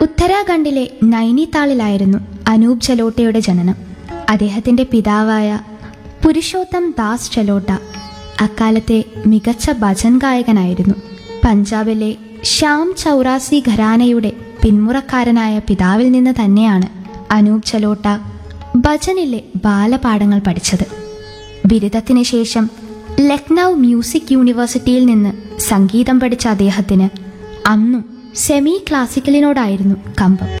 ഉത്തരാഖണ്ഡിലെ നൈനിതാളിലായിരുന്നു അനൂപ് ചലോട്ടയുടെ ജനനം അദ്ദേഹത്തിന്റെ പിതാവായ പുരുഷോത്തം ദാസ് ചലോട്ട അക്കാലത്തെ മികച്ച ഭജൻ ഗായകനായിരുന്നു പഞ്ചാബിലെ ശ്യാം ചൗറാസി ഘരാനയുടെ പിന്മുറക്കാരനായ പിതാവിൽ നിന്ന് തന്നെയാണ് അനൂപ് ചലോട്ട ഭജനിലെ ബാലപാഠങ്ങൾ പഠിച്ചത് ബിരുദത്തിന് ശേഷം ലക്നൗ മ്യൂസിക് യൂണിവേഴ്സിറ്റിയിൽ നിന്ന് സംഗീതം പഠിച്ച അദ്ദേഹത്തിന് അന്നും സെമി ക്ലാസിക്കലിനോടായിരുന്നു കമ്പം